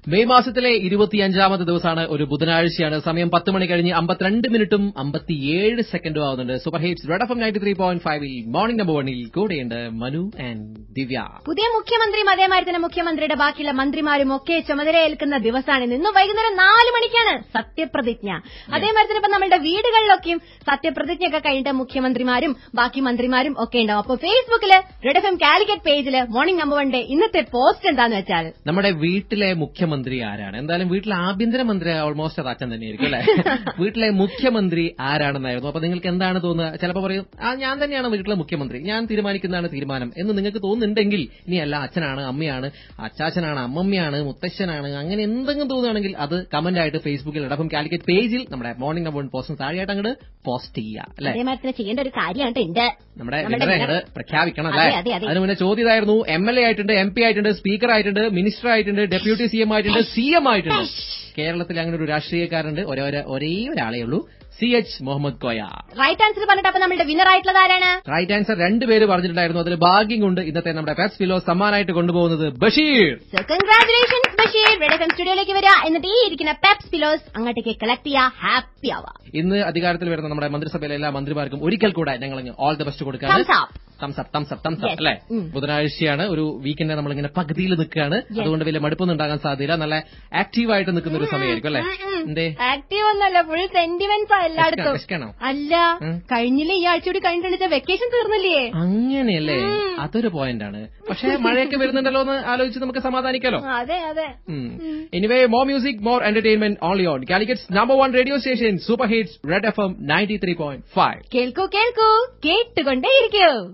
May മാസത്തിലെ ഇരുപത്തിയഞ്ചാമത്തെ ദിവസമാണ് ഒരു ബുധനാഴ്ചയാണ് സമയം പത്ത് മണി കഴിഞ്ഞ് അമ്പത്തിരണ്ട് മിനിറ്റും അമ്പത്തിയേഴ് സെക്കൻഡും ആവുന്നുണ്ട് super hits red F M ninety three point ഫൈവിൽ മോർണിംഗ് നമ്പർ വണ്ണിൽ കൂടെയുണ്ട് മനു ആൻഡ് ദിവ്യ പുതിയ മുഖ്യമന്ത്രിയും അതേമാതിരി തന്നെ മുഖ്യമന്ത്രിയുടെ ബാക്കിയുള്ള മന്ത്രിമാരും ഒക്കെ ചുമതലയേൽക്കുന്ന ദിവസമാണ് ഇന്ന് ഇന്ന് വൈകുന്നേരം നാല് മണിക്കാണ് സത്യപ്രതിജ്ഞ അതേമാതിരി തന്നെ ഇപ്പൊ നമ്മുടെ വീടുകളിലൊക്കെയും സത്യപ്രതിജ്ഞ ഒക്കെ കഴിഞ്ഞിട്ട് മുഖ്യമന്ത്രിമാരും ബാക്കി മന്ത്രിമാരും ഒക്കെ ഉണ്ടാവും അപ്പൊ ഫേസ്ബുക്കില് റെഡ് എഫ് എം കാലിക്കറ്റ് പേജില് മോർണിംഗ് നമ്പർ വണ്ടെ ഇന്നത്തെ പോസ്റ്റ് എന്താന്ന് വെച്ചാൽ നമ്മുടെ വീട്ടിലെ മുഖ്യമന്ത്രി ആരാണ് എന്തായാലും വീട്ടിലെ ആഭ്യന്തരമന്ത്രി ഓൾമോസ്റ്റ് അത് അച്ഛൻ തന്നെയായിരിക്കും അല്ലെ വീട്ടിലെ മുഖ്യമന്ത്രി ആരാണെന്നായിരുന്നു അപ്പൊ നിങ്ങൾക്ക് എന്താണ് തോന്നുക ചിലപ്പോൾ പറയും ആ ഞാൻ തന്നെയാണ് വീട്ടിലെ മുഖ്യമന്ത്രി ഞാൻ തീരുമാനിക്കുന്നതാണ് തീരുമാനം എന്ന് നിങ്ങൾക്ക് തോന്നുന്നുണ്ടെങ്കിൽ ഇനി അല്ല അച്ഛനാണ് അമ്മയാണ് അച്ചാച്ചനാണ് അമ്മമ്മയാണ് മുത്തശ്ശനാണ് അങ്ങനെ എന്തെങ്കിലും തോന്നുകയാണെങ്കിൽ അത് കമന്റ് ആയിട്ട് ഫേസ്ബുക്കിൽ ഇടപ്പം കാലിക്കറ്റ് പേജിൽ നമ്മുടെ മോർണിംഗ് നമ്പർ പോസ്റ്റ് താഴെയായിട്ട് അങ്ങോട്ട് പോസ്റ്റ് ചെയ്യുക അല്ലെ അതേമാതിരി തന്നെ ചെയ്യേണ്ട ഒരു കാര്യമാണ് ഉണ്ട് നമ്മുടെ നമ്മുടെ വിന്നറെ winner. അങ്ങോട്ട് പ്രഖ്യാപിക്കണം അതെ, അല്ലേ അതെ, അതെ. അതിന് മുന്നേ ചോദ്യം ഇതായിരുന്നു എം എൽ എ ആയിട്ടുണ്ട് എം പി ആയിട്ടുണ്ട് സ്പീക്കർ ആയിട്ടുണ്ട് മിനിസ്റ്റർ ആയിട്ടുണ്ട് ഡെപ്യൂട്ടി സി എം ആയിട്ടുണ്ട് സി എം ആയിട്ടുണ്ട് കേരളത്തിൽ അങ്ങനെ ഒരു രാഷ്ട്രീയക്കാരുണ്ട് ഒരേ ഒരേ- ഒരേ ഒരാളേ ഉള്ളൂ C H Muhammad Koya right answer പറഞ്ഞിട്ട് അപ്പൊ നമ്മുടെ വിന്നർ ആയിട്ടുള്ളത് ആരാണ് റൈറ്റ് ആൻസർ രണ്ടുപേര് പറഞ്ഞിട്ടുണ്ടായിരുന്നു അതിൽ ഭാഗ്യം കൊണ്ട് ഇന്നത്തെ നമ്മുടെ പെപ്സ് ഫിലോ സമ്മാനമായിട്ട് കൊണ്ടുപോകുന്നത് Basheer so congratulations Basheer red F M സ്റ്റുഡിയോയിലേക്ക് വരിക എന്നിട്ട് ഈ ഇരിക്കുന്ന പെപ്സ് പിലോസ് അങ്ങോട്ടേക്ക് കളക്ട് ചെയ്യുക ഹാപ്പി ആവുക ഇന്ന് അധികാരത്തിൽ വരുന്ന നമ്മുടെ മന്ത്രിസഭയിലെ എല്ലാ മന്ത്രിമാർക്കും ഒരിക്കൽ കൂടെ ഞങ്ങൾ ഓൾ ദി ബെസ്റ്റ് കൊടുക്കാണ് Thumbs up. Thumbs up thumbs up thumbs up Yes. അല്ലെ ഉം. ബുധനാഴ്ചയാണ് ഒരു വീക്കെൻഡ് നമ്മളിങ്ങനെ പകുതിയിൽ നിൽക്കുകയാണ് അതുകൊണ്ട് വലിയ മടുപ്പൊന്നും ഉണ്ടാകാൻ സാധ്യത നല്ല ആക്റ്റീവായിട്ട് നിൽക്കുന്ന ഒരു സമയമായിരിക്കും അല്ലെ എന്തേ ആക്റ്റീവ് ഒന്നല്ല ഫുൾ സെന്റിമെന്റ്സ് എല്ലായിടത്തും വിശക്കാണോ? അല്ല ഉം. കഴിഞ്ഞില്ലേ ഈ ആഴ്ച കൂടി കഴിഞ്ഞിട്ട് വെക്കേഷൻ തീർന്നില്ലേ അങ്ങനെയല്ലേ അതൊരു പോയിന്റ് ആണ് പക്ഷെ മഴയൊക്കെ വരുന്നുണ്ടല്ലോ എന്ന് ആലോചിച്ച് നമുക്ക് സമാധാനിക്കാലോ അതെ അതെ anyway more music more entertainment only on Calicut's number one radio station super hits red F M ninety three point five കേൾക്കൂ കേൾക്കൂ കേട്ടുകൊണ്ടേയിരിക്കൂ